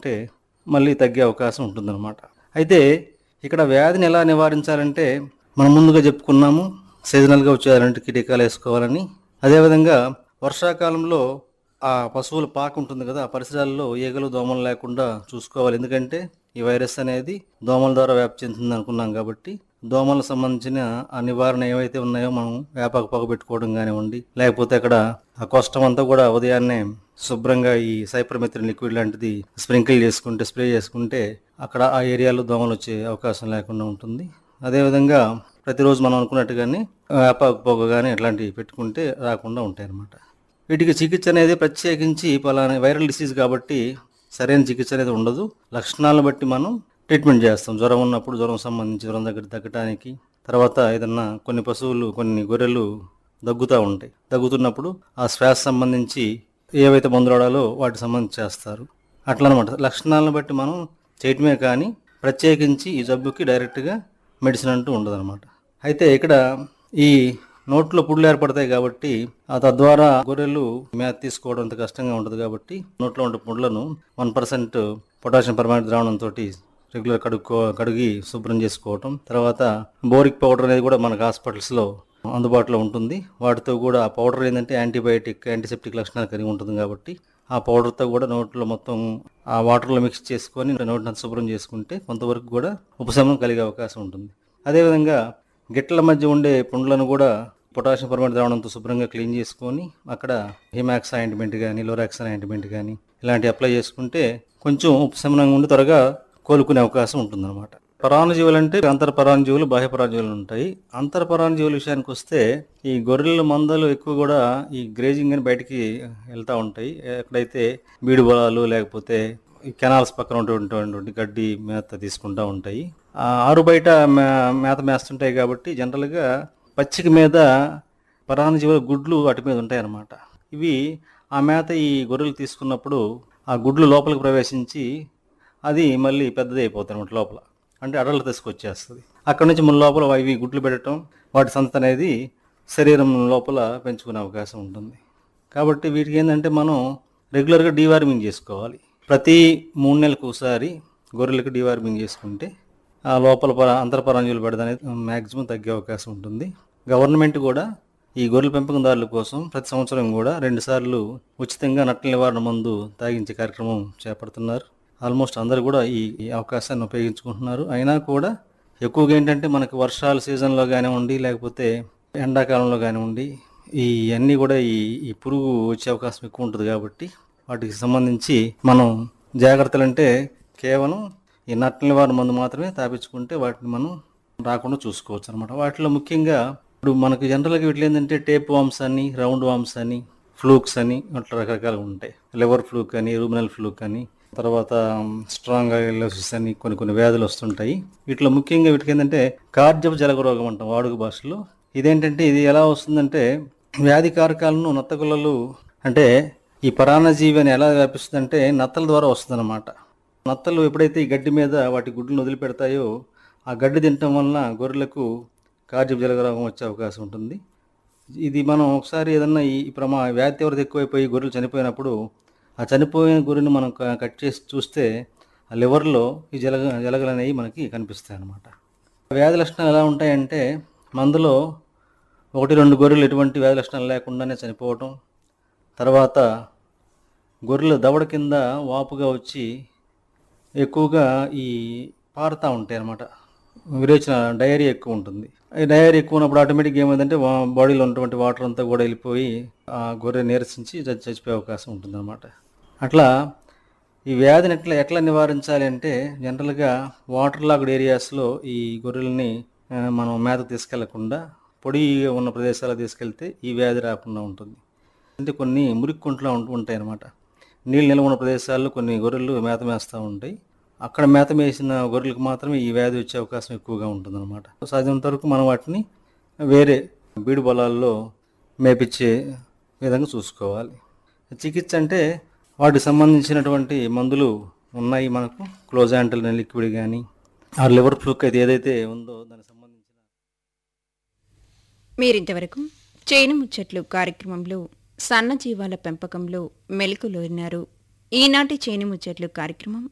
చేసుకుంటే మళ్ళీ తగ్గే అవకాశం ఉంటుందన్నమాట అయితే ఇక్కడ వ్యాధిని ఎలా నివారించాలంటే మనం ముందుగా చెప్పుకున్నాము సీజనల్గా వచ్చే అలాంటి టీకాలు వేసుకోవాలని అదేవిధంగా వర్షాకాలంలో ఆ పశువుల పాక ఉంటుంది కదా ఆ పరిసరాల్లో ఈగలు దోమలు లేకుండా చూసుకోవాలి ఎందుకంటే ఈ వైరస్ అనేది దోమల ద్వారా వ్యాప్తి చెందుతుంది అనుకున్నాం కాబట్టి దోమలకు సంబంధించిన ఆ నివారణ ఏవైతే ఉన్నాయో మనం వేపాకు పొగ పెట్టుకోవడం కానివ్వండి లేకపోతే అక్కడ ఆ కోష్టం అంతా కూడా ఉదయాన్నే శుభ్రంగా ఈ సైపర్మెత్రిన్ లిక్విడ్ లాంటిది స్ప్రింకిల్ చేసుకుంటే స్ప్రే చేసుకుంటే అక్కడ ఆ ఏరియాలో దోమలు వచ్చే అవకాశం లేకుండా ఉంటుంది అదేవిధంగా ప్రతిరోజు మనం అనుకున్నట్టుగానే వేపాకు పొగ కానీ ఇట్లాంటివి పెట్టుకుంటే రాకుండా ఉంటాయి అన్నమాట వీటికి చికిత్స అనేది ప్రత్యేకించి పలానా వైరల్ డిసీజ్ కాబట్టి సరైన చికిత్స అనేది ఉండదు లక్షణాలను బట్టి మనం ట్రీట్మెంట్ చేస్తాం జ్వరం ఉన్నప్పుడు జ్వరం సంబంధించి జ్వరం దగ్గర తగ్గడానికి తర్వాత ఏదన్నా కొన్ని పశువులు కొన్ని గొర్రెలు దగ్గుతూ ఉంటాయి దగ్గుతున్నప్పుడు ఆ శ్వాస సంబంధించి ఏవైతే మందులు వాడాలో వాటికి సంబంధించి చేస్తారు అట్లా అనమాట లక్షణాలను బట్టి మనం చేయటమే కానీ ప్రత్యేకించి ఈ జబ్బుకి డైరెక్ట్గా మెడిసిన్ అంటూ ఉండదు అయితే ఇక్కడ ఈ నోట్లో పుళ్ళు ఏర్పడతాయి కాబట్టి ఆ తద్వారా గొర్రెలు మేత తీసుకోవడం అంత కష్టంగా ఉంటుంది కాబట్టి నోట్లో ఉండే పుండ్లను వన్ పర్సెంట్ పొటాషియం పర్మానెంట్ ద్రావణంతో రెగ్యులర్ కడుక్కో కడిగి శుభ్రం చేసుకోవటం తర్వాత బోరిక్ పౌడర్ అనేది కూడా మనకు హాస్పిటల్స్లో అందుబాటులో ఉంటుంది వాటితో కూడా ఆ పౌడర్ ఏంటంటే యాంటీబయాటిక్ యాంటీసెప్టిక్ లక్షణాలు కలిగి ఉంటుంది కాబట్టి ఆ పౌడర్తో కూడా నోట్లో మొత్తం ఆ వాటర్లో మిక్స్ చేసుకొని నోటిని శుభ్రం చేసుకుంటే కొంతవరకు కూడా ఉపశమనం కలిగే అవకాశం ఉంటుంది అదేవిధంగా గిట్టల మధ్య ఉండే పుండ్లను కూడా పొటాషియం పర్మానెంట్ ద్రావణంతో శుభ్రంగా క్లీన్ చేసుకొని అక్కడ హిమాక్స్ ఆయింట్మెంట్ కానీ లోరాక్సన్ ఆయింట్మెంట్ కానీ ఇలాంటివి అప్లై చేసుకుంటే కొంచెం ఉపశమనంగా ఉండి త్వరగా కోలుకునే అవకాశం ఉంటుందన్నమాట పరాణజీవులు అంటే అంతర పరాణజీవులు బాహ్య పరాణజీవులు ఉంటాయి అంతర పరాణజీవుల విషయానికి వస్తే ఈ గొర్రెల మందలు ఎక్కువ కూడా ఈ గ్రేజింగ్ అని బయటికి వెళ్తూ ఉంటాయి ఎక్కడైతే బీడు పొలాలు లేకపోతే ఈ కెనాల్స్ పక్కన ఉన్నటువంటి గడ్డి మేత తీసుకుంటూ ఉంటాయి ఆ ఆరు బయట మే- మేత మేస్తుంటాయి కాబట్టి జనరల్గా పచ్చిక మీద పరాణజీవుల గుడ్లు వాటి మీద ఉంటాయి అన్నమాట ఇవి ఆ మేత ఈ గొర్రెలు తీసుకున్నప్పుడు ఆ గుడ్లు లోపలికి ప్రవేశించి అది మళ్ళీ పెద్దది అయిపోతుంది అనమాట లోపల అంటే అడలు తీసుకొచ్చేస్తుంది అక్కడ నుంచి మన లోపల ఇవి గుడ్లు పెట్టడం వాటి సంత అనేది శరీరం లోపల పెంచుకునే అవకాశం ఉంటుంది కాబట్టి వీటికి ఏంటంటే మనం రెగ్యులర్గా డీవార్మింగ్ చేసుకోవాలి ప్రతి మూడు నెలలకు ఒకసారి గొర్రెలకు డీవార్మింగ్ చేసుకుంటే ఆ లోపల పర అంతరపరాంజులు పెడద అనేది మ్యాక్సిమం తగ్గే అవకాశం ఉంటుంది గవర్నమెంట్ కూడా ఈ గొర్రెల పెంపకందారుల కోసం ప్రతి సంవత్సరం కూడా రెండుసార్లు ఉచితంగా నట్ల నివారణ మందు తాగించే కార్యక్రమం చేపడుతున్నారు ఆల్మోస్ట్ అందరూ కూడా ఈ ఈ అవకాశాన్ని ఉపయోగించుకుంటున్నారు అయినా కూడా ఎక్కువగా ఏంటంటే మనకి వర్షాల సీజన్లో కానివ్వండి లేకపోతే ఎండాకాలంలో కానివ్వండి ఈ అన్నీ కూడా ఈ ఈ పురుగు వచ్చే అవకాశం ఎక్కువ ఉంటుంది కాబట్టి వాటికి సంబంధించి మనం జాగ్రత్తలు అంటే కేవలం ఈ నట్ల నివారణ మందు మాత్రమే తాపించుకుంటే వాటిని మనం రాకుండా చూసుకోవచ్చు అనమాట వాటిలో ముఖ్యంగా ఇప్పుడు మనకు జనరల్గా వీటిలో ఏంటంటే టేప్ వామ్స్ అని రౌండ్ వామ్స్ అని ఫ్లూక్స్ అని అట్లా రకరకాలుగా ఉంటాయి లివర్ ఫ్లూక్ అని రూమినల్ ఫ్లూక్ అని తర్వాత స్ట్రాంగ్ ఐలోసిస్ అని కొన్ని కొన్ని వ్యాధులు వస్తుంటాయి వీటిలో ముఖ్యంగా వీటికి ఏంటంటే కార్జపు జలగ రోగం అంటాం వాడుక భాషలో ఇదేంటంటే ఇది ఎలా వస్తుందంటే వ్యాధి కారకాలను నత్తగుల్లలు అంటే ఈ పరాన్నజీవి అని ఎలా వ్యాపిస్తుందంటే నత్తల ద్వారా వస్తుందన్నమాట నత్తలు ఎప్పుడైతే ఈ గడ్డి మీద వాటి గుడ్లను వదిలిపెడతాయో ఆ గడ్డి తినటం వలన గొర్రెలకు కార్జపు జలగ రోగం వచ్చే అవకాశం ఉంటుంది ఇది మనం ఒకసారి ఏదన్నా ఈ ప్రమా వ్యాధి తీవ్రత ఎక్కువైపోయి గొర్రెలు చనిపోయినప్పుడు ఆ చనిపోయిన గొర్రెని మనం క- కట్ చేసి చూస్తే ఆ లివర్లో ఈ జలగ జలగలు అనేవి మనకి కనిపిస్తాయి అన్నమాట వ్యాధి లక్షణాలు ఎలా ఉంటాయంటే మందులో ఒకటి రెండు గొర్రెలు ఎటువంటి వ్యాధి లక్షణాలు లేకుండానే చనిపోవటం తర్వాత గొర్రెలు దవడ కింద వాపుగా వచ్చి ఎక్కువగా ఈ పారుతూ ఉంటాయి అన్నమాట విరేచన డయరీ ఎక్కువ ఉంటుంది ఈ డయరీ ఎక్కువ ఉన్నప్పుడు ఆటోమేటిక్గా ఏమైందంటే వా- బాడీలో ఉన్నటువంటి వాటర్ అంతా కూడా వెళ్ళిపోయి ఆ గొర్రె నీరసించి చచ్చి- చచ్చిపోయే అవకాశం ఉంటుంది అనమాట అట్లా ఈ వ్యాధిని ఎట్లా ఎట్లా నివారించాలి అంటే జనరల్గా వాటర్ లాగ్డ్ ఏరియాస్లో ఈ గొర్రెల్ని ఆ, మనం మేత తీసుకెళ్లకుండా పొడి ఉన్న ప్రదేశాలకు తీసుకెళ్తే ఈ వ్యాధి రాకుండా ఉంటుంది అంటే కొన్ని మురికి కుంటలు ఉంటూ ఉంటాయి అన్నమాట నీళ్ళు నిల్వ ఉన్న ప్రదేశాల్లో కొన్ని గొర్రెలు మేత మేస్తూ ఉంటాయి అక్కడ మేత మేసిన గొర్రెలకు మాత్రమే ఈ వ్యాధి వచ్చే అవకాశం ఎక్కువగా ఉంటుందన్నమాట సాధ్యమైనంత వరకు మనం వాటిని వేరే బీడు పొలాల్లో మేపించే విధంగా చూసుకోవాలి చికిత్స అంటే వాటికి సంబంధించినటువంటి మందులు ఉన్నాయి మనకు క్లోజాంటల్ లిక్విడ్ కానీ ఆ లివర్ ఫ్లూక్ అయితే ఏదైతే ఉందో దానికి సంబంధించిన మీరింతవరకు చేను ముచ్చట్లు కార్యక్రమంలో సన్నజీవాల పెంపకంలో మెలకులోరినారు ఈనాటి చేను ముచ్చట్లు కార్యక్రమం